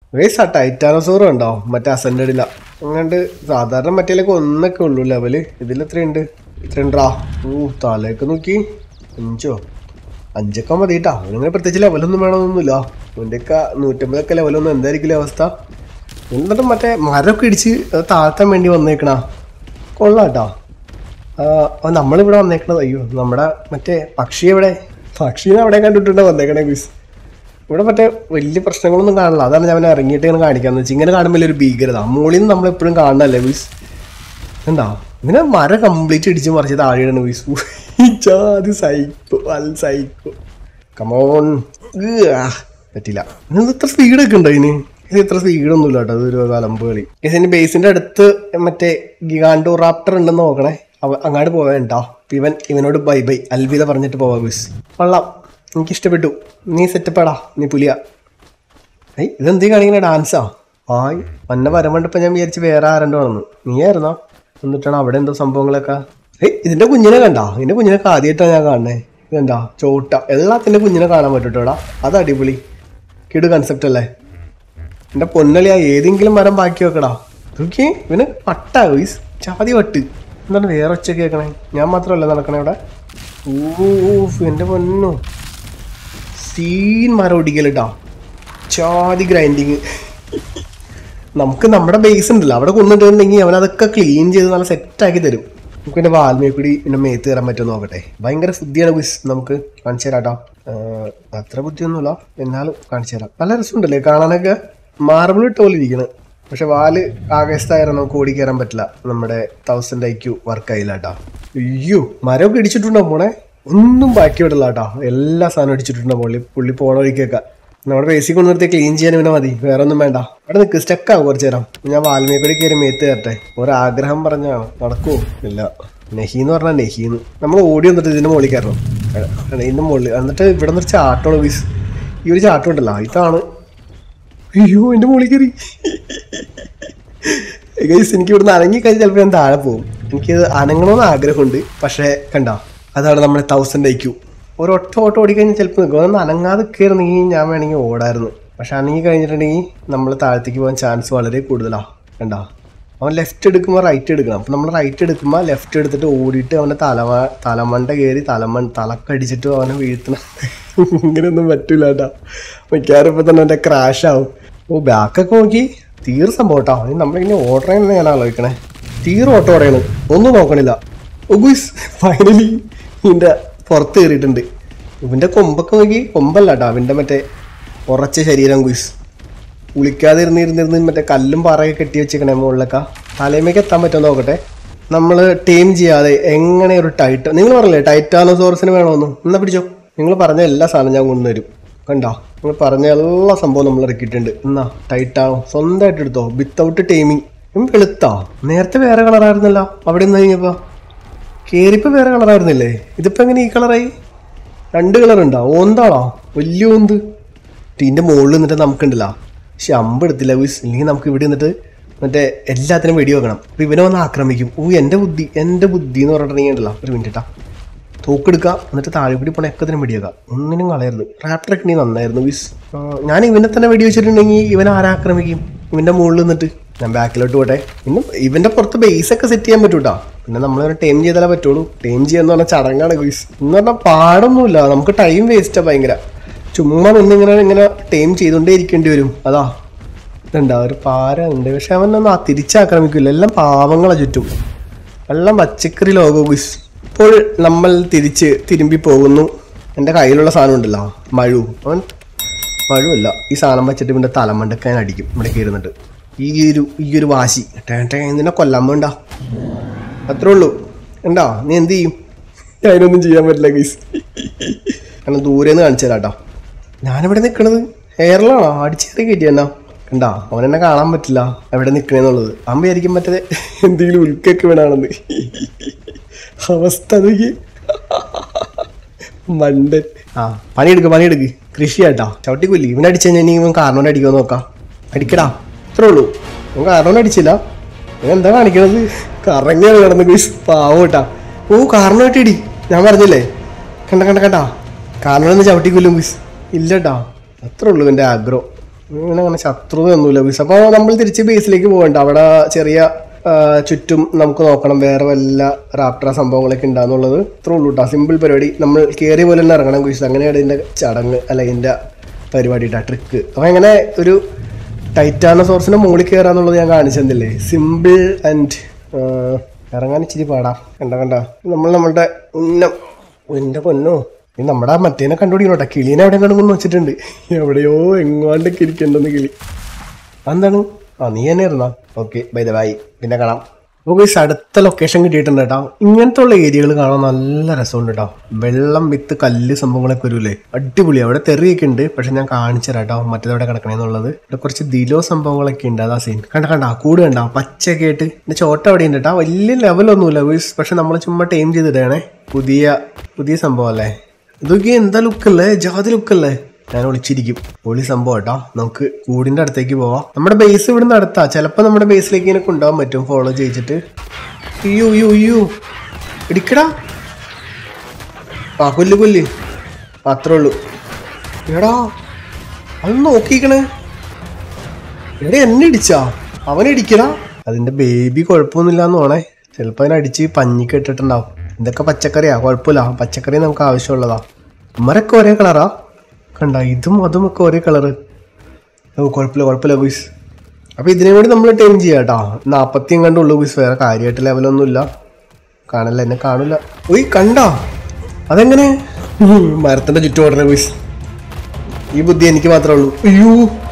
Guys ആ ടൈറ്റാനോസോറും ഉണ്ടോ മറ്റേ അസൻഡഡില അങ്ങണ്ട് സാധാരണ മറ്റേലൊക്കെ ഒന്നൊക്കെ ഉള്ളൂ ലെവല് ഇതിൽ എത്രയുണ്ട് ഇത്രയുണ്ടാ ഓ തലേക്ക് നോക്കി അഞ്ചോ അഞ്ചൊക്കെ മതി കേട്ടാ അവനിങ്ങനെ പ്രത്യേകിച്ച് ലെവലൊന്നും വേണമെന്നൊന്നുമില്ല അവൻ്റെയൊക്കെ നൂറ്റമ്പതൊക്കെ ലെവലൊന്നും എന്തായിരിക്കില്ല അവസ്ഥ എന്നിട്ട് മറ്റേ മരമൊക്കെ ഇടിച്ച് അത് താഴ്ത്താൻ വേണ്ടി വന്നേക്കണ കൊള്ളാം കേട്ടോ ആ, നമ്മളിവിടെ വന്നേക്കണത് അയ്യോ നമ്മുടെ മറ്റേ പക്ഷി എവിടെ പക്ഷീനെ അവിടെ കണ്ടിട്ടുണ്ട് വന്നേക്കണേ ഗുസ് ഇവിടെ മറ്റേ വലിയ പ്രശ്നങ്ങളൊന്നും കാണില്ല അതാണ് ഞാൻ അവനെ ഇറങ്ങിയിട്ട് ഇങ്ങനെ കാണിക്കാന്ന് വെച്ചാൽ ഇങ്ങനെ കാണുമ്പോൾ ഒരു ഭീകരത മുകളിൽ നിന്ന് നമ്മൾ എപ്പോഴും കാണണല്ലേ ഗുസ് എന്താ ഇങ്ങനെ മരം കംപ്ലീറ്റ് ഇടിച്ച് മറിച്ച് താഴെയാണ് ഗുസ് ജാതി സൈക്കോ അൽ സൈക്കോ കമോൺ പറ്റില്ല ഇത് ഇത്ര സ്പീഡൊക്കെ ഉണ്ടോ ഇതിന് ഇത് ഇത്ര സ്പീഡൊന്നുമില്ല കേട്ടോ ഇതൊരു കലമ്പ് കളി ഇതിന്റെ ബേസിന്റെ അടുത്ത് മറ്റേ ഗിഗാൻഡോ റാപ്റ്റർ ഉണ്ടെന്ന് നോക്കണേ അവ അങ്ങാട് പോവേണ്ടോ ഇവൻ ഇവനോട് ബൈ ബൈ അൽവിത പറഞ്ഞിട്ട് പോവാ ബിസ് കൊള്ളാം എനിക്ക് ഇഷ്ടപ്പെട്ടു നീ സെറ്റപ്പാടാ നീ പുലിയ ഏയ് ഇതെന്തീ കാണിക്കണ ഡാൻസാ ആയ് മന്ന വരമണ്ടപ്പോ ഞാൻ വിചാരിച്ച് വേറെ ആരണ്ടോ ആണെന്ന് നീയായിരുന്നോ എന്നിട്ടാണ് അവിടെ എന്തോ സംഭവങ്ങളൊക്കെ ഏയ് ഇതിന്റെ കുഞ്ഞിനെ കണ്ടാ ഇതിന്റെ കുഞ്ഞിനൊക്കെ ആദ്യമായിട്ടാണ് ഞാൻ കാണണേ ഇതെന്താ ചോട്ട എല്ലാത്തിന്റെ കുഞ്ഞിനെ കാണാൻ പറ്റൂട്ടോടാ അത് അടിപൊളി കിടു കൺസെപ്റ്റ് അല്ലേ എന്റെ പൊന്നളിയാ ഏതെങ്കിലും മരം ബാക്കി വെക്കടാ നോക്കി ഇവന് പട്ടാ വൈസ് ചാതി വട്ട് എന്താണ് വേറെ ഒച്ച കേൾക്കണേ ഞാൻ മാത്രമല്ല നടക്കണേ ഇവിടെ ഊഫ് എന്റെ പൊന്നു സീൻ മരം ഒടിക്കലിട്ടാ ചാതി ഗ്രൈൻഡിങ് നമുക്ക് നമ്മുടെ ബേസ് ഉണ്ടല്ലോ അവിടെ കൊണ്ടിട്ടുണ്ടെങ്കിൽ അവൻ അതൊക്കെ ക്ലീൻ ചെയ്ത് നല്ല സെറ്റാക്കി തരും നമുക്ക് പിന്നെ വാൽമേ കൂടി പിന്നെ മേത്ത് കയറാൻ പറ്റുമോ നോക്കട്ടെ ഭയങ്കര ബുദ്ധിയാണ് ബിസ് നമുക്ക് കാണിച്ചു തരാം കേട്ടോ ആഹ് അത്ര ബുദ്ധിയൊന്നുമില്ല എന്നാലും കാണിച്ചു തരാം നല്ല രസമുണ്ടല്ലേ കാണാനൊക്കെ മാർബിൾ ഇട്ട പോലെ ഇരിക്കണ് പക്ഷെ വാല് ആകാശത്തായിരുന്നു നമുക്ക് ഓടി കയറാൻ പറ്റില്ല നമ്മുടെ തൗസൻഡ് ഐക്യു വർക്ക് ആയില്ല കേട്ടോ അയ്യോ മരമൊക്കെ ഇടിച്ചിട്ടുണ്ടോ മോളെ ഒന്നും ബാക്കി വിടില്ല കേട്ടോ എല്ലാ സാധനവും ഇടിച്ചിട്ടുണ്ടോ പുള്ളി പുള്ളി പോണ വഴിക്കൊക്കെ നമ്മുടെ ബേസിക് കൊണ്ട് നിർത്തി ക്ലീൻ ചെയ്യാൻ പിന്നെ മതി വേറെ ഒന്നും വേണ്ട അവിടെ നിൽക്ക് സ്റ്റക്കാവും കുറച്ചു നേരം ഞാൻ വാൽമീകൂടി കയറി മേത്ത് കയറട്ടെ ഒരാഗ്രഹം പറഞ്ഞാണ് നടക്കുവോ ഇല്ല നെഹി എന്ന് പറഞ്ഞാൽ നെഹിന്ന് നമ്മൾ ഓടി വന്നിട്ട് ഇതിന്റെ മുകളിൽ കയറണം എടാ, ഇതിന്റെ മുകളിൽ എന്നിട്ട് ഇവിടെ നിന്ന് ചാട്ടമാണ് ബീസ് ഈ ഒരു ചാട്ടം ഉണ്ടല്ലോ ഇതാണ് അയ്യോ എന്റെ മുകളിൽ കയറി ഗൈസ് എനിക്ക് ഇവിടുന്ന് അനങ്ങി കഴിഞ്ഞാൽ ചിലപ്പോൾ ഞാൻ താഴെ പോകും എനിക്കത് അനങ്ങണമെന്ന് ആഗ്രഹമുണ്ട് പക്ഷേ കണ്ട അതാണ് നമ്മുടെ തൗസൻഡ് ഐക്യു ഒരു ഒറ്റ ഓട്ടം ഓടിക്കഴിഞ്ഞാൽ ചിലപ്പോൾ നിൽക്കും അതൊന്ന് അനങ്ങാതെ കയറുന്നെങ്കിൽ ഞാൻ വേണമെങ്കിൽ ഓടായിരുന്നു പക്ഷെ അനങ്ങി കഴിഞ്ഞിട്ടുണ്ടെങ്കിൽ നമ്മൾ താഴത്തേക്ക് പോകാൻ ചാൻസ് വളരെ കൂടുതലാണ് കണ്ട അവൻ ലെഫ്റ്റ് എടുക്കുമ്പോൾ റൈറ്റ് എടുക്കണം അപ്പം നമ്മൾ റൈറ്റ് എടുക്കുമ്പോൾ ലെഫ്റ്റ് എടുത്തിട്ട് ഓടിയിട്ട് അവൻ്റെ തലമ തലമണ്ട കയറി തലമൺ തലക്കടിച്ചിട്ട് അവനെ വീഴ്ത്തണം ഇങ്ങനെയൊന്നും പറ്റൂല കേട്ടോ മിക്കവാറും ഇപ്പം തന്നെ എൻ്റെ ക്രാഷ് ആവും ഓ ബാക്കൊക്കെ നോക്കി തീർ സംഭവം കേട്ടോ ഇത് നമ്മളിങ്ങനെ ഓർഡർ ചെയ്യുന്നത് ഞാൻ ആലോചിക്കണേ തീർ ഓട്ടോ ഓടയാണ് ഒന്നും നോക്കണില്ല ഒഗുസ് ഫൈനലി ഇതിൻ്റെ പുറത്ത് കയറിയിട്ടുണ്ട് ഇവൻ്റെ കൊമ്പൊക്കെ നോക്കി കൊമ്പല്ല കേട്ടോ അവൻ്റെ മറ്റേ ഉറച്ച ശരീരം ഗുയിസ് കുളിക്കാതെ ഇരുന്നിരുന്നിരുന്ന് മറ്റേ കല്ലും പാറയൊക്കെ കെട്ടി വെച്ചേക്കണേ മുകളിലൊക്കെ തലയമേക്ക് എത്താൻ പറ്റുമോ നോക്കട്ടെ നമ്മൾ ടീം ചെയ്യാതെ എങ്ങനെ ഒരു ടൈറ്റ് നിങ്ങൾ പറഞ്ഞില്ലേ ടൈറ്റാനോസോറസിന് വേണമെന്ന് എന്നാ പിടിച്ചോ നിങ്ങൾ പറഞ്ഞ എല്ലാ സാധനവും ഞാൻ കൊണ്ടുവരും കണ്ടോ നിങ്ങൾ പറഞ്ഞ എല്ലാ സംഭവം നമ്മൾ ഇറക്കിയിട്ടുണ്ട് എന്നാ ടൈറ്റാണോ സ്വന്തമായിട്ട് എടുത്തോ വിത്തൗട്ട് ടൈമിങ് വെളുത്താ നേരത്തെ വേറെ കളറായിരുന്നല്ലോ അവിടെ നിന്ന് കഴിഞ്ഞപ്പോ കേറിപ്പോ വേറെ കളറായിരുന്നില്ലേ ഇതിപ്പോ എങ്ങനെ ഈ കളറായി രണ്ട് കളർ ഉണ്ടോ ഓന്താണോ വലിയ ഓന്ത് ടീൻ്റെ മുകളിൽ നിന്നിട്ട് നമുക്കുണ്ടല്ലോ പക്ഷെ അമ്പ് എടുത്തില്ല വിസ് ഇല്ലെങ്കിൽ നമുക്ക് ഇവിടെ നിന്നിട്ട് മറ്റേ എല്ലാത്തിനും വെടി വെക്കണം അപ്പൊ ഇവനെ വന്ന് ആക്രമിക്കും ഊ എൻ്റെ ബുദ്ധി എൻ്റെ ബുദ്ധി എന്ന് പറഞ്ഞിട്ടുണ്ടെങ്കിൽ ഉണ്ടല്ലോ ഒരു മിനിറ്റ് ട്ടാ തോക്കെടുക്കുക എന്നിട്ട് താഴെ പിടി പോണ ഒക്കത്തിനും വെടിയേക്കാം ഒന്നിനും കളയരുത് റാപ്റ്ററൊക്കെ നീ നന്നായിരുന്നു വിസ് ആ, ഞാൻ ഇവനെ തന്നെ വെടി വെച്ചിട്ടുണ്ടെങ്കിൽ ഇവൻ ആരാക്രമിക്കും ഇവന്റെ മുകളിൽ നിന്നിട്ട് ഞാൻ ബാക്കിലോട്ട് പോട്ടെ പിന്നെ ഇവന്റെ പുറത്ത് ബേസ് ഒക്കെ സെറ്റ് ചെയ്യാൻ പറ്റൂട്ടാ പിന്നെ നമ്മൾ ടൈം ചെയ്താലേ പറ്റുള്ളൂ ടൈം ചെയ്യാന്ന് പറഞ്ഞാൽ ചടങ്ങാണ് ഗുയിസ് എന്ന് പറഞ്ഞാൽ പാടൊന്നുമില്ല നമുക്ക് ടൈം വേസ്റ്റാ ഭയങ്കര ചുമ്മാ നിന്നിങ്ങനെ ഇങ്ങനെ ടൈം ചെയ്തുകൊണ്ടേ ഇരിക്കേണ്ടി വരും അതാ ഇതുണ്ടാ ഒരു പാര ഉണ്ട് പക്ഷെ അവനൊന്നും ആ തിരിച്ചാക്രമിക്കില്ല എല്ലാം പാവങ്ങളെ ചുറ്റും എല്ലാം പച്ചക്കറി ലോകോ ഗുയിസ് ഇപ്പോൾ നമ്മൾ തിരിച്ച് തിരുമ്പി പോകുന്നു എൻ്റെ കയ്യിലുള്ള സാധനം ഉണ്ടല്ലോ മഴു അവൻ മഴവല്ല ഈ സാധനം വെച്ചിട്ട് ഇവൻ്റെ തലമണ്ടക്കാൻ അടിക്കും ഇവിടെ കയറുന്നുണ്ട് ഈ ഒരു ഈ ഒരു വാശി ടേ ടേ നിന്നെ കൊല്ലാൻ വേണ്ട അത്രേ ഉള്ളൂ ഉണ്ടാ നീ എന്ത് ചെയ്യും അതിനൊന്നും ചെയ്യാൻ പറ്റില്ല ഗൈസ് കാരണം ദൂരെ നിന്ന് കാണിച്ചു തരാം കേട്ടോ ഞാനിവിടെ നിൽക്കണത് എയറിലാണോ അടിച്ചേറി കയറ്റി എന്നാ കണ്ടാ അവനെന്നെ കാണാൻ പറ്റില്ല എവിടെ നിൽക്കണേന്നുള്ളത് അവൻ വിചാരിക്കും മറ്റേ എന്തെങ്കിലും ഉൽക്കൊക്കെ വീണാണെന്ന് അവസ്ഥ അതൊക്കെ മണ്ടൻ ആ പണിയെടുക്ക് പണിയെടുക്ക് കൃഷി ആട്ടാ ചവിട്ടിക്കൊല്ലി ഇവനെ അടിച്ചു കഴിഞ്ഞാൽ ഇവൻ കാരണോണ്ട് അടിക്കുമോ നോക്കാം അടിക്കടാ അത്രേ ഉള്ളൂ ഇവൻ കാരണോണ്ട് അടിച്ചില്ല ഇവൻ എന്താ കാണിക്കണത് കറങ്ങിയാണ് കിടന്ന് കുയിസ് പാവം കേട്ടാ ഓ കാരണമായിട്ട് ഇടി ഞാൻ പറഞ്ഞില്ലേ കണ്ട കണ്ട കണ്ടാ കാരണോന്ന് ചവിട്ടിക്കൊല്ലും കുയിസ് ഇല്ലട്ടാ അത്രേ ഉള്ളൂ എൻ്റെ ആഗ്രഹം ഇങ്ങനെ അങ്ങനെ ശത്രുതയൊന്നുമില്ല ബീസ് അപ്പോൾ നമ്മൾ തിരിച്ച് ബേസിലേക്ക് പോകണ്ട അവിടെ ചെറിയ ആ, ചുറ്റും നമുക്ക് നോക്കണം വേറെ വല്ല റാപ്റ്റർ സംഭവങ്ങളൊക്കെ ഉണ്ടാകുന്നുള്ളത് ഇത്രേ ഉള്ളൂ കേട്ടോ സിമ്പിൾ പരിപാടി നമ്മൾ കയറിയ പോലെ തന്നെ ഇറങ്ങണം ബീസ് അങ്ങനെയാണ് ഇതിൻ്റെ ചടങ്ങ് അല്ല ഇതിൻ്റെ പരിപാടി കേട്ടോ ട്രിക്ക് അപ്പോൾ അങ്ങനെ ഒരു ടൈറ്റാനസോർസിന്റെ മുകളിൽ കയറാന്നുള്ളത് ഞാൻ കാണിച്ചെന്നില്ലേ സിമ്പിൾ ആൻഡ് ഇറങ്ങാൻ ഇച്ചിരി പാടാ കണ്ട കണ്ട നമ്മൾ നമ്മളുടെ ഉന്നം എന്റെ പൊന്നോ ഇത് നമ്മുടെ ആ മറ്റേനെ കണ്ടുപിടിക്കണോട്ടാ കിളീനെ എവിടെ കണ്ടുകൊണ്ട് വെച്ചിട്ടുണ്ട് എവിടെയോ എങ്ങോണ്ടൊക്കെ ഇരിക്കണ്ടെന്ന് കിളി എന്താണ് ആ നീ തന്നെ ഇരുന്നാ ഓക്കെ ബൈ ദ ബൈ പിന്നെ കാണാം നമുക്ക് ഈ അടുത്ത ലൊക്കേഷൻ കിട്ടിയിട്ടുണ്ട് കേട്ടോ ഇങ്ങനത്തെ ഉള്ള ഏരിയകൾ കാണാൻ നല്ല രസമുണ്ട് കേട്ടോ വെള്ളം വിത്ത് കല്ല് സംഭവങ്ങളൊക്കെ വരൂലേ അടിപൊളി അവിടെ തെറിയൊക്കെ ഉണ്ട് പക്ഷെ ഞാൻ കാണിച്ചു തരാം കേട്ടോ മറ്റേതവിടെ കിടക്കണേന്നുള്ളത് ഇവിടെ കുറച്ച് ദിലോ സംഭവങ്ങളൊക്കെ ഉണ്ട് അതാ സീൻ കണ്ട കണ്ട കൂട് കണ്ട പച്ചയൊക്കെ ആയിട്ട് പിന്നെ ചോട്ട അവിടെ ഉണ്ട് കേട്ടോ വലിയ ലെവലൊന്നുമില്ല വീസ് പക്ഷെ നമ്മൾ ചുമ്മാ ടൈം ചെയ്തിടണേ പുതിയ പുതിയ സംഭവം അല്ലേ ഇതൊക്കെ എന്താ ലുക്കല്ലേ ജാതി ലുക്കല്ലേ ഞാൻ ഒളിച്ചിരിക്കും ഒളി സംഭവം കേട്ടോ നമുക്ക് കൂടിന്റെ അടുത്തേക്ക് പോവാം നമ്മുടെ ബേസ് ഇവിടുന്ന് അടുത്താ ചിലപ്പോൾ നമ്മുടെ ബേസിലേക്ക് ഇങ്ങനെ കൊണ്ടുപോകാൻ പറ്റും ഫോളോ ചെയ്യിച്ചിട്ട് അയ്യോ അയ്യോ അയ്യോ ഇടിക്കടാ ആ കൊല്ല് കൊല്ല് അത്രേ ഉള്ളൂ എടാ അത് നോക്കിക്കണേ എടാ എന്നെ ഇടിച്ചാ അവനെ ഇടിക്കടാ അതിന്റെ ബേബി കുഴപ്പമൊന്നുമില്ല എന്ന് തോണേ ചിലപ്പോൾ അതിനടിച്ച് പഞ്ഞിക്ക് ഇട്ടിട്ടുണ്ടാവും ഇതൊക്കെ പച്ചക്കറിയാ കുഴപ്പമില്ല പച്ചക്കറി നമുക്ക് ആവശ്യമുള്ളതാ ഉമ്മരൊക്കെ ഒരേ കളറാ കണ്ട ഇതും അതും ഒക്കെ ഒരേ കളറ് ഓ കുഴപ്പമില്ല കുഴപ്പമില്ല ബുയ്സ് അപ്പോൾ ഇതിനെ കൂടി നമ്മൾ ടൈം ചെയ്യാം കേട്ടോ നാൽപ്പത്തിയും കണ്ടുള്ളൂ ബുയ്സ് വേറെ കാര്യമായിട്ട് ലെവലൊന്നുമില്ല കാണല്ല എന്നെ കാണില്ല ഉയ് കണ്ടോ അതെങ്ങനെ ഉം, മരത്തിന്റെ ചുറ്റും ഓടണേ ബുയ്സ് ഈ ബുദ്ധി എനിക്ക് മാത്രമേ ഉള്ളൂ അയ്യോ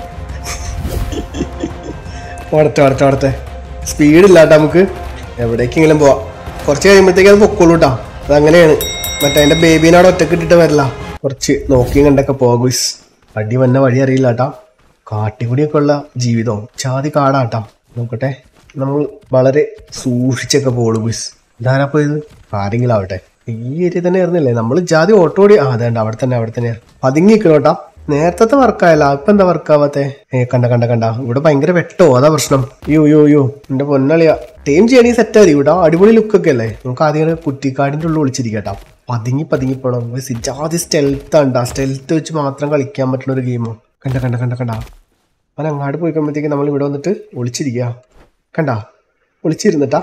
ഓടട്ടെ ഓടട്ടെ ഓടട്ടെ സ്പീഡ് ഇല്ലാട്ടോ നമുക്ക് എവിടേക്കെങ്കിലും പോവാം കുറച്ച് കഴിയുമ്പോഴത്തേക്ക് അത് പൊക്കോളൂ കേട്ടോ അതങ്ങനെയാണ് മറ്റേ അതിന്റെ ബേബീനെ അവിടെ ഒറ്റക്ക് ഇട്ടിട്ട് വരില്ല കുറച്ച് നോക്കിയും കണ്ടൊക്കെ പോകുസ് അടി വന്ന വഴി അറിയില്ല കേട്ടാ കാട്ടിക്കൂടിയൊക്കെ ഉള്ള ജീവിതവും ചാതി കാടാട്ടാ നോക്കട്ടെ നമ്മൾ വളരെ സൂക്ഷിച്ചൊക്കെ പോളൂ ബുസ് ഇതാരാ പോയത് ആരെങ്കിലും ആവട്ടെ ഈ ഏരിയ തന്നെ ആയിരുന്നില്ലേ നമ്മൾ ജാതി ഓട്ടോ ഓടി ആ അതേണ്ട അവിടെ തന്നെ അവിടെ തന്നെ പതുങ്ങി നിൽക്കണോട്ടാ നേരത്തെ വർക്കായല്ല ഇപ്പൊ എന്താ വർക്കാവാത്തെ ഏ കണ്ട കണ്ട കണ്ട ഇവിടെ ഭയങ്കര വെട്ടോ അതാ പ്രശ്നം യോ യോ യോ എന്റെ പൊന്നളിയാ ടീം ചെയ്യണേ സെറ്റ് ആയിരിക്കും ഇവിടെ അടിപൊളി ലുക്കൊക്കെ അല്ലേ നമുക്ക് ആദ്യം കുറ്റിക്കാടിന്റെ ഉള്ളിൽ വിളിച്ചിരിക്കട്ടാ പതുങ്ങി പതുങ്ങി പോണം ജാതി സ്റ്റെൽത്ത് ഉണ്ടാ സ്റ്റെൽത്ത് വെച്ച് മാത്രം കളിക്കാൻ പറ്റുന്ന ഒരു ഗെയിമോ കണ്ട കണ്ട കണ്ട കണ്ട അവൻ അങ്ങാട് പോയി കഴിയുമ്പോഴത്തേക്ക് നമ്മൾ ഇവിടെ വന്നിട്ട് ഒളിച്ചിരിക്കുക കണ്ട ഒളിച്ചിരുന്നിട്ടാ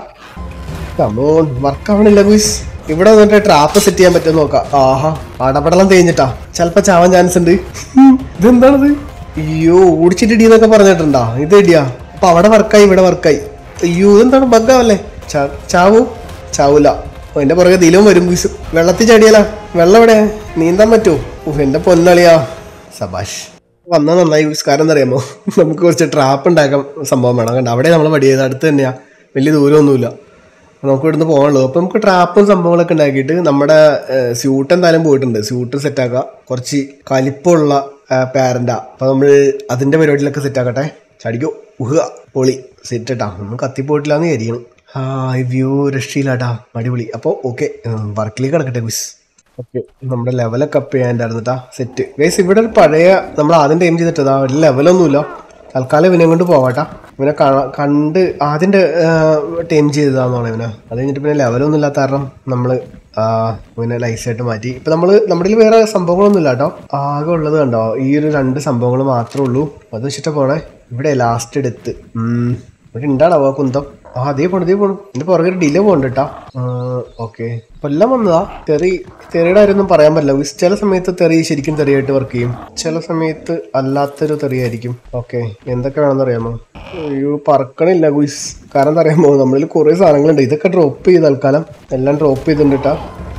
കമോൺ വർക്ക് ആവണില്ല ഗുയിസ് ഇവിടെ വന്നിട്ട് ട്രാപ്പ് സെറ്റ് ചെയ്യാൻ പറ്റുമോ നോക്കാം ആഹാ അടപടലം തേഞ്ഞിട്ടാ ചിലപ്പോ ചാവാൻ ചാൻസ് ഉണ്ട് ഉം, ഇതെന്താണത് അയ്യോ ഓടിച്ചിട്ട് ഇടിയെന്നൊക്കെ പറഞ്ഞിട്ടുണ്ടാ ഇത് ഇടിയാ അപ്പൊ അവിടെ വർക്കായി ഇവിടെ വർക്കായി അയ്യോ ഇതെന്താണ് ബഗ്ഗാവല്ലേ ചാവൂ ചാവൂല ഓ, എന്റെ പുറകെ ദിലും വരും ഗുയിസ് വെള്ളത്തിൽ ചടിയല വെള്ളം എവിടെ നീന്താൻ പറ്റുമോ ഓ എന്റെ പൊന്നളിയാ സബാഷ് വന്നാൽ നന്നായി ഗുയിസ് കാരണം എന്താ അറിയാമോ നമുക്ക് കുറച്ച് ട്രാപ്പ് ഉണ്ടാക്കാൻ സംഭവം വേണം കണ്ട അവിടെ നമ്മൾ പടി ചെയ്ത് അടുത്ത് തന്നെയാ വലിയ ദൂരമൊന്നുമില്ല അപ്പൊ നമുക്ക് ഇവിടുന്ന് പോകാനുള്ളൂ അപ്പം നമുക്ക് ട്രാപ്പും സംഭവങ്ങളൊക്കെ ഉണ്ടാക്കിയിട്ട് നമ്മുടെ സ്യൂട്ട് എന്തായാലും പോയിട്ടുണ്ട് സ്യൂട്ട് സെറ്റാക്കുക കുറച്ച് കലിപ്പുള്ള പാരൻ്റാ അപ്പം നമ്മൾ അതിൻ്റെ പരിപാടിയിലൊക്കെ സെറ്റാക്കട്ടെ ചടിക്കോ ഉഹുക പൊളി സെറ്റ് ഇട്ടാ ഒന്നും കത്തിപ്പോയിട്ടില്ലാന്ന് വിചാരിക്കണം ആ ഈ വ്യൂ രക്ഷയില്ലാട്ടാ അടിപൊളി അപ്പോൾ ഓക്കെ വർക്കിലേക്ക് കിടക്കട്ടെ ക്വിസ് ഓക്കെ നമ്മുടെ ലെവലൊക്കെ അപ്പ് ചെയ്യാണ്ടായിരുന്നിട്ടാ സെറ്റ് ഗൈസ് ഇവിടെ ഒരു പഴയ നമ്മൾ ആദ്യം ടൈം ചെയ്തിട്ടതാ ഒരു ലെവലൊന്നുമില്ല തൽക്കാലം ഇവനെ കൊണ്ട് പോവാട്ടാ ഇവനെ കാണാ- കണ്ട് ആദ്യം ടൈം ചെയ്തതാണെന്നാണ് ഇവനെ അത് കഴിഞ്ഞിട്ട് പിന്നെ ലെവലൊന്നും ഇല്ലാത്ത കാരണം നമ്മൾ ഇവനെ നൈസായിട്ട് മാറ്റി ഇപ്പൊ നമ്മൾ നമ്മുടെ കയ്യിൽ വേറെ സംഭവങ്ങളൊന്നും ഇല്ല കേട്ടോ ആകെ ഉള്ളത് കണ്ടോ ഈ ഒരു രണ്ട് സംഭവങ്ങൾ മാത്രമേ ഉള്ളൂ അത് വെച്ചിട്ട് പോണേ ഇവിടെ ലാസ്റ്റ് എടുത്ത് ഉം. ഇവിടെ ഉണ്ടാണോ കുന്തം ആ അതേ പോണു അതേ പോണു എന്റെ പുറകെ ഒരു ഡിലേ പോകണ്ട കേട്ടാ ഓക്കെ കൊല്ലം വന്നതാ തെറി തെറിയുടെ കാര്യമൊന്നും പറയാൻ പറ്റില്ല ഉസ് ചില സമയത്ത് തെറി ശരിക്കും തെറിയായിട്ട് വർക്ക് ചെയ്യും ചില സമയത്ത് അല്ലാത്തൊരു തെറിയായിരിക്കും ഓക്കെ എന്തൊക്കെ വേണമെന്ന് അറിയാമോ അയ്യോ പറക്കണില്ല ഗുയിസ് കാരണം എന്താ അറിയാമോ നമ്മളിൽ കുറേ സാധനങ്ങളുണ്ട് ഇതൊക്കെ ഡ്രോപ്പ് ചെയ്ത് തൽക്കാലം എല്ലാം ഡ്രോപ്പ് ചെയ്തിട്ടുണ്ട് കേട്ടാ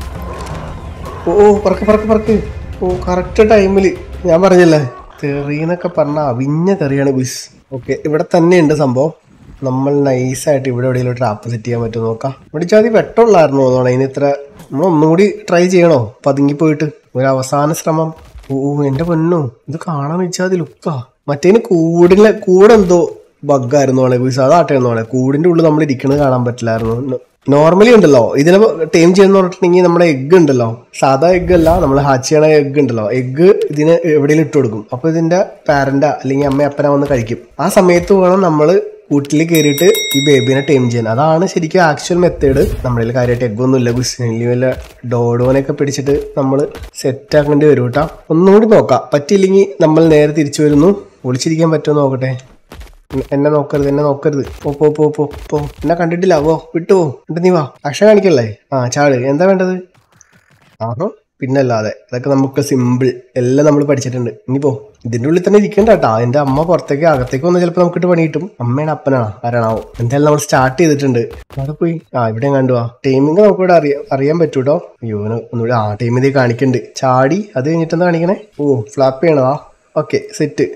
ഓ ഓ പറക്ക് പറക്ക് പറക്ക് ഓ കറക്റ്റ് ടൈമിൽ ഞാൻ പറഞ്ഞല്ലേ തെറിയെന്നൊക്കെ പറഞ്ഞ അവിഞ്ഞ തെറിയാണ് ബിസ് ഓക്കെ ഇവിടെ തന്നെയുണ്ട് സംഭവം നമ്മൾ നൈസായിട്ട് ഇവിടെ എവിടെയെങ്കിലും ട്രാപ്പ് സെറ്റ് ചെയ്യാൻ പറ്റുമോ നോക്കാം ഇവിടെ ചാതി വെട്ടമുള്ളായിരുന്നു തോന്നണം അതിന് ഇത്ര നമ്മൾ ഒന്നും കൂടി ട്രൈ ചെയ്യണോ പതുങ്ങി പോയിട്ട് ഒരു അവസാന ശ്രമം ഓ എന്റെ പൊന്നോ ഇത് കാണാൻ വെച്ചാൽ ലുക്കാ മറ്റേന് കൂടിലെ കൂടെന്തോ ബഗ്ഗായിരുന്നു ആണേ ബിസ് അതാട്ടായിരുന്നു ആണേ കൂടിന്റെ ഉള്ളിൽ നമ്മൾ ഇരിക്കുന്നത് കാണാൻ പറ്റില്ലായിരുന്നു നോർമലി ഉണ്ടല്ലോ ഇതിനെ ടൈം ചെയ്യുന്ന പറഞ്ഞിട്ടുണ്ടെങ്കിൽ നമ്മുടെ എഗ്ഗ് ഉണ്ടല്ലോ സാധാ എഗ്ഗ് അല്ല നമ്മൾ ഹാച്ച് ചെയ്യണ എഗ്ഗ് ഉണ്ടല്ലോ എഗ്ഗ് ഇതിന് എവിടെയും ഇട്ട് കൊടുക്കും അപ്പൊ ഇതിന്റെ പാരന്റ് അല്ലെങ്കിൽ അമ്മ അപ്പന വന്ന് കഴിക്കും ആ സമയത്ത് വേണം നമ്മൾ കൂട്ടിൽ കയറിയിട്ട് ഈ ബേബിനെ ടൈം ചെയ്യാൻ അതാണ് ശരിക്കും ആക്ച്വൽ മെത്തേഡ് നമ്മുടെ കാര്യമായിട്ട് എഗ്ഗ് ഒന്നും ഇല്ല ഗുസ്ലി വല്ല ഡോഡോനെയൊക്കെ പിടിച്ചിട്ട് നമ്മൾ സെറ്റ് ആക്കേണ്ടി വരും കേട്ടോ ഒന്നും കൂടി നോക്കാം പറ്റിയില്ലെങ്കിൽ നമ്മൾ നേരെ തിരിച്ചു വരുന്നു ഒളിച്ചിരിക്കാൻ പറ്റുമോ നോക്കട്ടെ എന്നെ- എന്നെ നോക്കരുത് എന്നെ നോക്കരുത് പോ പോ പോ പോ പോ എന്നെ കണ്ടിട്ടില്ല പോ വിട്ടു പോ എന്നിട്ട് നീ വാ അക്ഷരം കാണിക്കല്ലേ ആ ചാട് എന്താ വേണ്ടത് ആഹോ പിന്നല്ലാതെ ഇതൊക്കെ നമുക്ക് സിമ്പിൾ എല്ലാം നമ്മൾ പഠിച്ചിട്ടുണ്ട് ഇനി പോ ഇതിന്റെ ഉള്ളിൽ തന്നെ ഇരിക്കണ്ട കേട്ടാ എന്റെ അമ്മ പുറത്തേക്ക് അകത്തേക്ക് വന്ന് ചിലപ്പോൾ നമുക്കിട്ട് പണി കിട്ടും അമ്മയാണ് അപ്പനാണോ ആരാണാവോ എന്തായാലും നമ്മൾ സ്റ്റാർട്ട് ചെയ്തിട്ടുണ്ട് അവിടെ പോയി ആ ഇവിടെ കണ്ടു ആ ടൈമിങ് നമുക്കിവിടെ അറിയാം അറിയാൻ പറ്റൂട്ടോ അയ്യോ ഇവന് ഒന്നുകൂടി ആ ടൈമിൽ കാണിക്കുന്നുണ്ട് ചാടി അത് കഴിഞ്ഞിട്ട് എന്താ കാണിക്കണേ ഓ ഫ്ലാപ്പ് ചെയ്യണതാ ഓക്കെ സെറ്റ്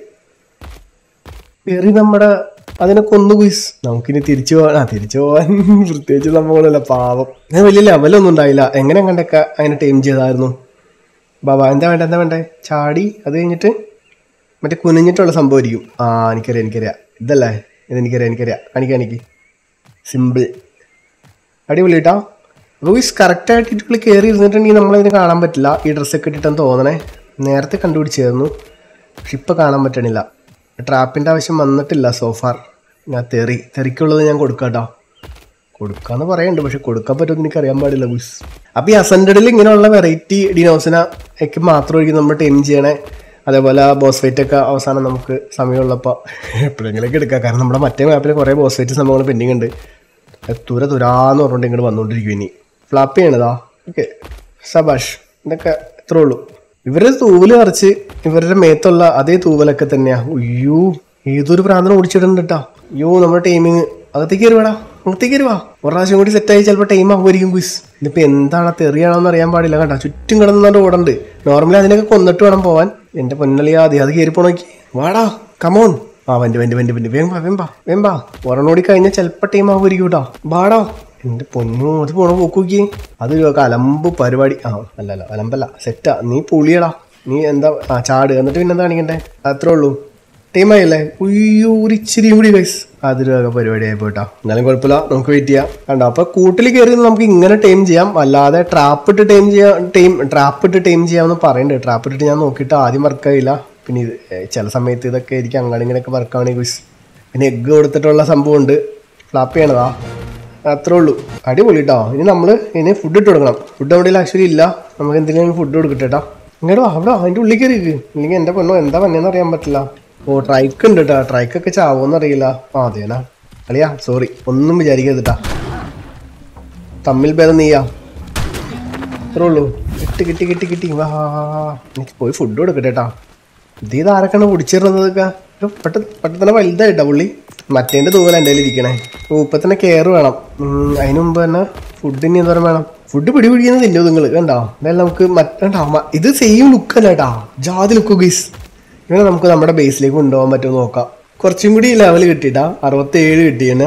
കയറി നമ്മുടെ അതിനെ കൊന്നു കുയിസ് നമുക്കിനി തിരിച്ചു പോകാൻ ആ തിരിച്ചു പോകാൻ പ്രത്യേകിച്ച് സംഭവങ്ങളല്ല പാവം ഞാൻ വലിയ ലെവലൊന്നും ഉണ്ടായില്ല എങ്ങനെ കണ്ടൊക്കെ അതിനെ ടൈം ചെയ്തായിരുന്നു ബാബാ എന്താ വേണ്ട എന്താ വേണ്ടേ ചാടി അത് കഴിഞ്ഞിട്ട് മറ്റേ കുനിഞ്ഞിട്ടുള്ള സംഭവമായിരിക്കും ആ എനിക്കറിയാം എനിക്കറിയാം ഇതല്ലേ ഇതെനിക്കറിയാം എനിക്കറിയാം കാണിക്കാം എനിക്ക് സിമ്പിൾ അടിപൊളി കേട്ടോ ലൂയിസ് കറക്റ്റായിട്ട് ഇതിൽ കയറി ഇരുന്നിട്ടുണ്ടെങ്കിൽ നമ്മളതിന് കാണാൻ പറ്റില്ല ഈ ഡ്രസ്സൊക്കെ ഇട്ടിട്ടെന്ന് തോന്നണേ നേരത്തെ കണ്ടുപിടിച്ചായിരുന്നു പക്ഷെ ഇപ്പം കാണാൻ പറ്റണില്ല ട്രാപ്പിൻ്റെ ആവശ്യം വന്നിട്ടില്ല സോഫാർ ഞാൻ തെറി തെറിക്കുള്ളത് ഞാൻ കൊടുക്കാം കേട്ടോ കൊടുക്കാന്ന് പറയുന്നുണ്ട് പക്ഷെ കൊടുക്കാൻ പറ്റുമെന്ന് എനിക്ക് അറിയാൻ പാടില്ല ബുസ് അപ്പോൾ ഈ അസൻഡഡിൽ ഇങ്ങനെയുള്ള വെറൈറ്റി ഡിനോസിനെ ഒക്കെ മാത്രമായിരിക്കും നമ്മൾ ടൈം ചെയ്യണേ അതേപോലെ ബോസ് ഫൈറ്റ് ഒക്കെ അവസാനം നമുക്ക് സമയമുള്ളപ്പോൾ എപ്പോഴെങ്കിലൊക്കെ എടുക്കാം കാരണം നമ്മുടെ മറ്റേ മാപ്പിൽ കുറേ ബോസ് ഫൈറ്റ് സംഭവങ്ങൾ പെൻഡിങ് ഉണ്ട് തുര തുരാന്ന് പറഞ്ഞുകൊണ്ട് ഇങ്ങോട്ട് വന്നുകൊണ്ടിരിക്കും ഇനി ഫ്ലാപ്പ് ചെയ്യണതാ ഓക്കെ സബാഷ് ഇതൊക്കെ ഇത്രേ ഉള്ളൂ ഇവരുടെ തൂവല് പറിച്ച് ഇവരുടെ മേത്തുള്ള അതേ തൂവലൊക്കെ തന്നെയാ അയ്യോ ഏതൊരു പ്രാന്തനം ഓടിച്ചിടുന്നുണ്ട് കേട്ടോ അയ്യോ നമ്മുടെ ടൈമിങ് അകത്തേക്ക് കയറുവാടാ അകത്തേക്ക് കയറുവാ ഒരു പ്രാവശ്യം കൂടി സെറ്റായി ചിലപ്പോൾ ടൈം ആകുമായിരിക്കും ക്വിസ് ഇതിപ്പോൾ എന്താണ് തെറിയാണോന്ന് അറിയാൻ പാടില്ല കേട്ടോ ചുറ്റും കിടന്നുകൊണ്ട് ഓടണ്ട് നോർമലി അതിനൊക്കെ കൊന്നിട്ട് വേണം പോവാൻ എൻ്റെ പൊന്നളി ആദ്യം അത് കയറി പോണോക്കി വാടാ കമോൺ ആ വണ്ടി വണ്ടി വണ്ടി വണ്ടി വേഗം വാ വേഗം വാ വേഗം വാ ഒരെണ്ണോടി കഴിഞ്ഞാൽ ചിലപ്പോൾ ടൈം ആകുമായിരിക്കും കേട്ടോ വാടാ എൻ്റെ പൊന്നു അത് പോണ പോക്കി അത് ഒരു അലമ്പ് പരിപാടി ആ അല്ല അല്ല അലമ്പല്ല സെറ്റാ നീ പുളിയടാ നീ എന്താ ആ ചാട് എന്നിട്ട് പിന്നെ എന്താ കാണിക്കണ്ടേ അത്രേ ഉള്ളൂ ടീമായില്ലേ ഉയ്യോ ഒരു ഇച്ചിരിയും കൂടി ഗൈസ് അതൊരു വക പരിപാടിയായി പോയിട്ടാ എന്നാലും കുഴപ്പമില്ല നമുക്ക് വെയിറ്റ് ചെയ്യാം കണ്ടോ അപ്പൊ കൂട്ടിൽ കയറി നമുക്ക് ഇങ്ങനെ ടൈം ചെയ്യാം അല്ലാതെ ട്രാപ്പ് ഇട്ട് ടൈം ചെയ്യാം ടൈം ട്രാപ്പ് ഇട്ട് ടൈം ചെയ്യാമെന്ന് പറയുന്നുണ്ട് ട്രാപ്പ് ഇട്ടിട്ട് ഞാൻ നോക്കിയിട്ട് ആദ്യം വർക്കായില്ല പിന്നെ ഇത് ഏ, ചില സമയത്ത് ഇതൊക്കെ എനിക്ക് അങ്ങനെ ഇങ്ങനെയൊക്കെ വർക്കാവണെങ്കിൽ ഗൈസ് പിന്നെ എഗ്ഗ് കൊടുത്തിട്ടുള്ള സംഭവം ഉണ്ട് ഫ്ലാപ്പ് ചെയ്യണതാ അത്രേ ഉള്ളൂ അടിപൊളി കേട്ടോ ഇനി നമ്മൾ ഇനി ഫുഡ് ഇട്ട് കൊടുക്കണം ഫുഡ് അവിടെ ആക്ച്വലി ഇല്ല നമുക്ക് എന്തെങ്കിലും ഫുഡ് കൊടുക്കട്ടെ കേട്ടോ ഇങ്ങോട്ട് വാ അവിടെ വാ, അതിൻ്റെ ഉള്ളിൽ കയറി ഇരിക്ക്. ഇല്ലെങ്കിൽ എൻ്റെ പൊന്നോ എന്താ പന്നെന്ന് അറിയാൻ പറ്റില്ല ഓ ട്രൈക്ക് ഉണ്ട് കേട്ടോ ട്രൈക്കൊക്കെ ചാവോന്ന് അറിയില്ല ആ അതേനാ അളിയാ സോറി ഒന്നും വിചാരിക്കരുത് കേട്ടാ തമ്മിൽ ഭേദം നീയാ അത്രേ ഉള്ളൂ കിട്ടി കിട്ടി കിട്ടി കിട്ടി വാ എനിക്ക് പോയി ഫുഡ് കൊടുക്കട്ടെ കേട്ടാ ഇത് ഇത് ആരൊക്കെയാണ് പിടിച്ചിരുന്നതൊക്കെ പെട്ടെന്ന് പെട്ടെന്ന് വലുതായിട്ടാ പുള്ളി മറ്റേൻ്റെ തൂവല എൻ്റെ കയ്യിൽ ഇരിക്കണേ ഓ, ഇപ്പൊ തന്നെ കെയർ വേണം ഉം, അതിന് മുമ്പ് തന്നെ ഫുഡിന് എന്തോരം വേണം ഫുഡ് പിടി പിടിക്കുന്നത് തിന്നോ നിങ്ങൾ കണ്ടോ എന്തായാലും നമുക്ക് മറ്റോ ഇത് സെയിം ലുക്ക് അല്ല കേട്ടാ ജാതി ലുക്ക് ഗീസ് ഇങ്ങനെ നമുക്ക് നമ്മുടെ ബേസിലേക്ക് കൊണ്ടുപോകാൻ പറ്റുമോ നോക്കാം കുറച്ചും കൂടി ലെവൽ കിട്ടിയിട്ടാ അറുപത്തേഴ് കിട്ടിയെന്ന്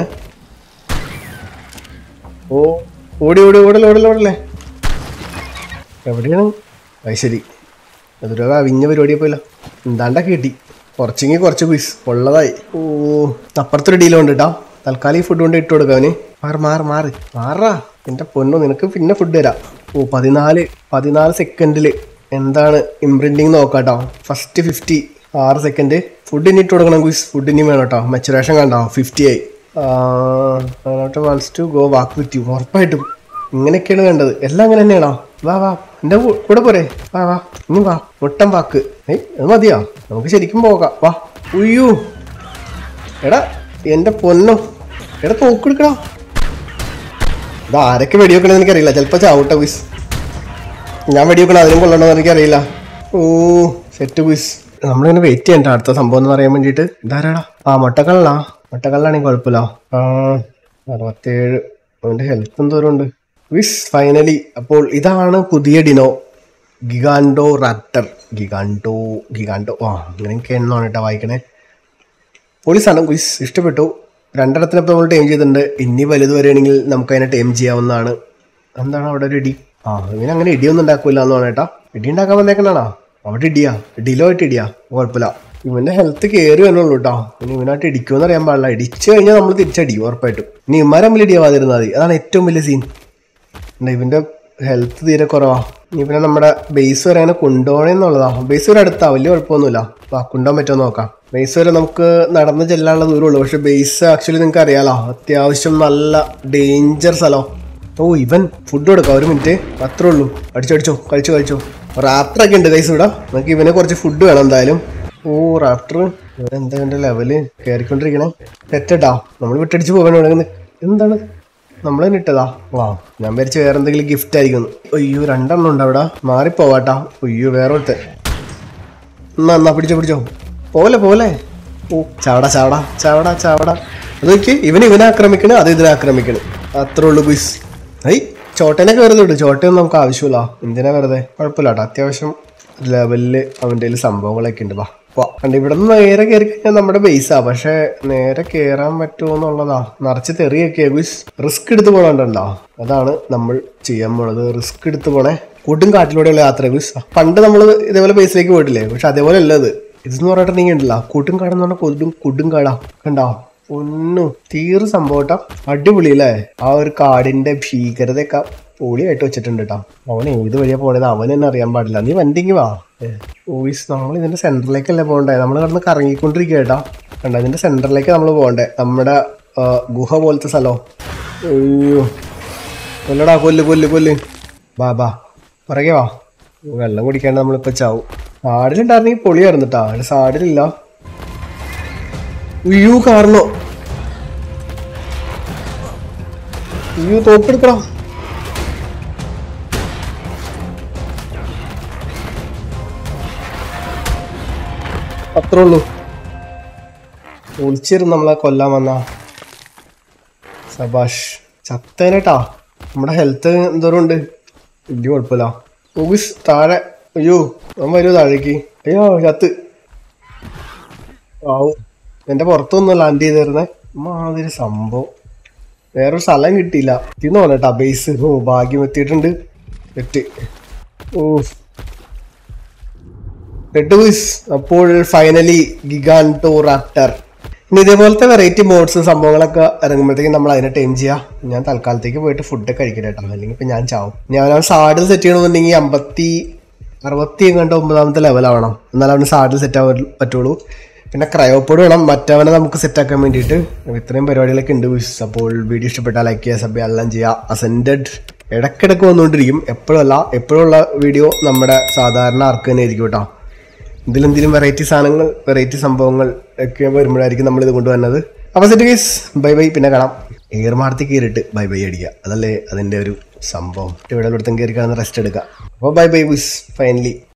ഓ ഓടി ഓടി ഓടല്ലേ ഓടല്ലേ ഓടല്ലേ എവിടെയാണ് അത് ശരി അതൊരു അവിഞ്ഞ പരിപാടിയെ പോയില്ല എന്താണ്ടൊക്കെ കിട്ടി കുറച്ചെങ്കിൽ കുറച്ച് ക്വിസ് ഉള്ളതായി ഓ അപ്പുറത്തൊരു ഡീലും ഉണ്ട് കേട്ടോ തൽക്കാലം ഈ ഫുഡ് കൊണ്ട് ഇട്ട് കൊടുക്കാം അവന് മാറ് മാറ് മാറ് മാറാ എൻ്റെ പൊന്നു നിനക്ക് പിന്നെ ഫുഡ് തരാം ഓ പതിനാല് പതിനാല് സെക്കൻഡിൽ എന്താണ് ഇംപ്രിൻറ്റിങ് നോക്കാം കേട്ടോ ഫസ്റ്റ് ഫിഫ്റ്റി ആറ് സെക്കൻഡ് ഫുഡ് ഇനി ഇട്ട് കൊടുക്കണം ക്വിസ് ഫുഡ് ഇനി വേണം കേട്ടോ മെച്ചുറേഷൻ കണ്ടോ ഫിഫ്റ്റി ആയി once to go walk with you ഉറപ്പായിട്ടും ഇങ്ങനെയൊക്കെയാണ് വേണ്ടത് എല്ലാം അങ്ങനെ തന്നെയാണോ വാ വാ എൻ്റെ കൂ- കൂടെ പോരെ വാ വാ ഇനി വാ ഒട്ടം വാക്ക് ഏയ് അത് മതിയോ നമുക്ക് ശരിക്കും പോകാം വാ ഉയ്യോ എടാ എൻ്റെ പൊന്നോ എടാ തോക്കെടുക്കടാ ഇത് ആരൊക്കെ വെടിവെക്കണമെന്ന് എനിക്കറിയില്ല ചിലപ്പോൾ ചാവട്ടെ ക്വിസ് ഞാൻ വെടിവെക്കണം അതിനും കൊള്ളണമെന്ന് എനിക്കറിയില്ല ഓ സെറ്റ് ക്വിസ് നമ്മളിങ്ങനെ വെയിറ്റ് ചെയ്യണ്ട അടുത്ത സംഭവം എന്ന് പറയാൻ വേണ്ടിയിട്ട് ഇതാരാടാ ആ മുട്ടക്കള്ളാ മുട്ടക്കള്ളാണെങ്കിൽ കുഴപ്പമില്ല ആ അറുപത്തേഴ് അവൻ്റെ ഹെൽത്ത് എന്തോരം ഉണ്ട് വിസ് ഫൈനലി അപ്പോൾ ഇതാണ് പുതിയ ഡിനോ ഗിഗാൻഡോ റാപ്റ്റർ ഗിഗാൻഡോ ഗിഗാൻഡോ ആ അങ്ങനെയൊക്കെ എന്നാണ് കേട്ടോ വായിക്കണേ പോലീസാണ് ക്വിസ് ഇഷ്ടപ്പെട്ടു രണ്ടിടത്തിനപ്പോൾ നമ്മൾ ടൈം ചെയ്തിട്ടുണ്ട് ഇനി വലുത് വരികയാണെങ്കിൽ നമുക്ക് അതിനെ ടൈം ചെയ്യാവുന്നതാണ് എന്താണ് അവിടെ ഒരു ഇടി ആ ഇവന് അങ്ങനെ ഇടിയൊന്നും ഉണ്ടാക്കൂല എന്ന് പറഞ്ഞേട്ടാ ഇടി ഉണ്ടാക്കാൻ വന്നേക്കണാണോ അവിടെ ഇടിയാ ഇടിയിലോ ആയിട്ട് ഇടിയാ കുഴപ്പമില്ല ഇവന്റെ ഹെൽത്ത് കയറി വന്നുള്ളൂ കേട്ടോ ഇനി ഇവനായിട്ട് ഇടിക്കുമെന്ന് അറിയാൻ പാടില്ല ഇടിച്ചു കഴിഞ്ഞാൽ നമ്മൾ തിരിച്ചടിക്കും ഉറപ്പായിട്ടും ഇനി ഇമാരെ തമ്മിൽ ഇടിയാവാതിരുന്നാൽ മതി അതാണ് ഏറ്റവും വലിയ സീൻ എന്താ ഇവന്റെ ഹെൽത്ത് തീരെ കുറവാ ഇനി പിന്നെ നമ്മുടെ ബേസ് വരെ അങ്ങനെ കൊണ്ടുപോകണമെന്നുള്ളതാ ബേസ് വരെ അടുത്താ വലിയ കുഴപ്പമൊന്നുമില്ല വാ കൊണ്ടുപോകാൻ പറ്റുമോ നോക്കാം ബേസ് വരെ നമുക്ക് നടന്ന് ചെല്ലാനുള്ള ദൂരമുള്ളൂ പക്ഷെ ബേസ് ആക്ച്വലി നിങ്ങൾക്ക് അറിയാലോ അത്യാവശ്യം നല്ല ഡേഞ്ചർ സ്ഥലം ഓ ഇവൻ ഫുഡ് കൊടുക്കാം ഒരു മിനിറ്റ് അത്രേ ഉള്ളൂ അടിച്ചടിച്ചോ കഴിച്ചോ കഴിച്ചോ റാപ്റ്റർ ഒക്കെ ഉണ്ട് കൈസ് ഇവിടെ നമുക്ക് ഇവന് കുറച്ച് ഫുഡ് വേണം എന്തായാലും ഓ റാപ്റ്റർ എന്താ എന്റെ ലെവല് കയറിക്കൊണ്ടിരിക്കണേ തെറ്റട്ടാ നമ്മൾ വിട്ടടിച്ച് പോകണ ഇവിടെ നിന്ന് എന്താണ് നമ്മൾ തന്നെ ഇട്ടതാ വാ ഞാൻ വിചാരിച്ചു വേറെ എന്തെങ്കിലും ഗിഫ്റ്റ് ആയിരിക്കും അയ്യോ രണ്ടെണ്ണം ഉണ്ട് അവിടെ മാറിപ്പോവാട്ടാ അയ്യോ വേറെ ഒരുത്തൻ എന്നാ എന്നാ പിടിച്ചോ പിടിച്ചോ പോലെ പോലെ ഓ ചാവട ചാവട ചാവട ചാവട അത് നോക്കി ഇവൻ ഇവനെ ആക്രമിക്കണ് അത് ഇതിനെ ആക്രമിക്കണ് അത്രേ ഉള്ളൂ ബുസ് ഐ ചോട്ടനെ കയറുന്നുണ്ട് ചോട്ടയൊന്നും നമുക്ക് ആവശ്യമില്ല എന്തിനാ വെറുതെ കുഴപ്പമില്ല കേട്ടോ അത്യാവശ്യം ലെവലില് അവൻ്റെ കയ്യിൽ സംഭവങ്ങളൊക്കെ ഉണ്ട് വാ വാ കണ്ട് ഇവിടെ നിന്ന് നേരെ കയറി കഴിഞ്ഞാൽ നമ്മുടെ ബേസാ പക്ഷെ നേരെ കയറാൻ പറ്റുമോ എന്നുള്ളതാ നിറച്ച് തെറിയൊക്കെ ബുസ് റിസ്ക് എടുത്ത് പോകണ്ടോ അതാണ് നമ്മൾ ചെയ്യാൻ പോണത് റിസ്ക് എടുത്ത് പോണേ കൊടും കാട്ടിലൂടെയുള്ള യാത്ര ബുസ് പണ്ട് നമ്മൾ ഇതേപോലെ ബേസിലേക്ക് പോയിട്ടില്ലേ പക്ഷെ അതേപോലെ അല്ല ഇത് ഇതെന്ന് പറഞ്ഞിട്ടുണ്ടെങ്കിൽ ഉണ്ടല്ലോ കൂട്ടും കാടെന്ന് പറഞ്ഞാൽ കൊടും കൊടും കാടാ കണ്ടോ ഒന്നും തീർ സംഭവം കേട്ടോ അടിപൊളി അല്ലേ ആ ഒരു കാടിന്റെ ഭീകരതയൊക്കെ പൊളിയായിട്ട് വെച്ചിട്ടുണ്ട് കേട്ടോ അവൻ ഏത് വഴിയാ പോണത് അവൻ തന്നെ അറിയാൻ പാടില്ല നീ വണ്ടിക്ക് വാ ഓയിസ് നമ്മൾ ഇതിന്റെ സെന്ററിലേക്കല്ലേ പോകണ്ടേ നമ്മൾ കിടന്ന് കറങ്ങിക്കൊണ്ടിരിക്കുക കേട്ടോ കണ്ടോ ഇതിന്റെ സെന്ററിലേക്ക് നമ്മൾ പോകണ്ടേ നമ്മുടെ ആ, ഗുഹ പോലത്തെ സ്ഥലം അയ്യോ കൊല്ലടാ കൊല്ല് കൊല്ല് കൊല്ല് ബാ ബാ പുറകെ വാ വെള്ളം കുടിക്കാണ്ട് നമ്മളിപ്പോ ചാവും സാഡിലുണ്ടായിരുന്നെങ്കിൽ പൊളിയായിരുന്നു കേട്ടോ അവിടെ സാഡിലില്ല അയ്യോ കാരണോ അയ്യോ തോക്കെടുക്കടാ അത്രേ ഉള്ളൂ ഒളിച്ചിരുന്ന് നമ്മളെ കൊല്ലാൻ വന്ന സബാഷ് ചത്തേനേട്ടാ നമ്മുടെ ഹെൽത്ത് എന്തോരം ഉണ്ട് വലിയ കുഴപ്പമില്ല ഓഗിസ് താഴെ അയ്യോ അവൻ വരുമോ താഴേക്ക് അയ്യോ ചത്ത് ആവും എന്റെ പുറത്തൊന്നും ലാൻഡ് ചെയ്തിരുന്നേ മാതിരി സംഭവം വേറൊരു സ്ഥലം കിട്ടിയില്ല ഇന്ന് പോലെട്ടാ ബേസ് ഓ ഭാഗ്യം എത്തിയിട്ടുണ്ട് എട്ട് ഓ എട്ട് ബോയ്സ് അപ്പോൾ ഫൈനലി ഗിഗാൻറ്റോ റാപ്റ്റർ ഇനി ഇതേപോലത്തെ വെറൈറ്റി മോഡ്സും സംഭവങ്ങളൊക്കെ ഇറങ്ങുമ്പോഴത്തേക്കും നമ്മൾ അതിനെ ടൈം ചെയ്യാം ഞാൻ തൽക്കാലത്തേക്ക് പോയിട്ട് ഫുഡ് കഴിക്കട്ടെ കേട്ടോ അല്ലെങ്കിൽ ഇപ്പൊ ഞാൻ ചാവും ഞാൻ അവൻ സാഡിൽ സെറ്റ് ചെയ്യണമെന്നുണ്ടെങ്കിൽ അമ്പത്തി അറുപത്തി എങ്ങാണ്ട് ഒമ്പതാമത്തെ ലെവലാവണം എന്നാലും അവന് സാഡിൽ സെറ്റ് ആവാൻ പറ്റുള്ളൂ പിന്നെ ക്രയോപ്പോഡ് വേണം മറ്റവനെ നമുക്ക് സെറ്റ് ആക്കാൻ വേണ്ടിയിട്ട് ഇത്രയും പരിപാടികളൊക്കെ ഉണ്ട് ബോയ്സ് അപ്പോൾ വീഡിയോ ഇഷ്ടപ്പെട്ടാൽ ലൈക്ക് ചെയ്യുക സബ് എല്ലാം ചെയ്യുക അസെൻഡഡ് ഇടയ്ക്കിടയ്ക്ക് വന്നുകൊണ്ടിരിക്കും എപ്പോഴല്ല എപ്പോഴുള്ള വീഡിയോ നമ്മുടെ സാധാരണ ആർക്ക് തന്നെ ആയിരിക്കും കേട്ടോ ഇതിലെന്തെങ്കിലും വെറൈറ്റി സാധനങ്ങൾ വെറൈറ്റി സംഭവങ്ങൾ ഒക്കെ വരുമ്പോഴായിരിക്കും നമ്മൾ ഇത് കൊണ്ടുവന്നത് അപ്പോൾ സെറ്റ് ഗൈസ് ബൈ ബൈ പിന്നെ കാണാം ഏർമാടത്തിൽ കയറിയിട്ട് ബൈ ബൈ അടിക്കുക അതല്ലേ അതിൻ്റെ ഒരു സംഭവം ഇവിടെ ഇവിടുത്തെ കയറി കാണുന്ന റെസ്റ്റ് എടുക്കുക അപ്പോൾ ബൈ ബൈ ബുസ് ഫൈനലി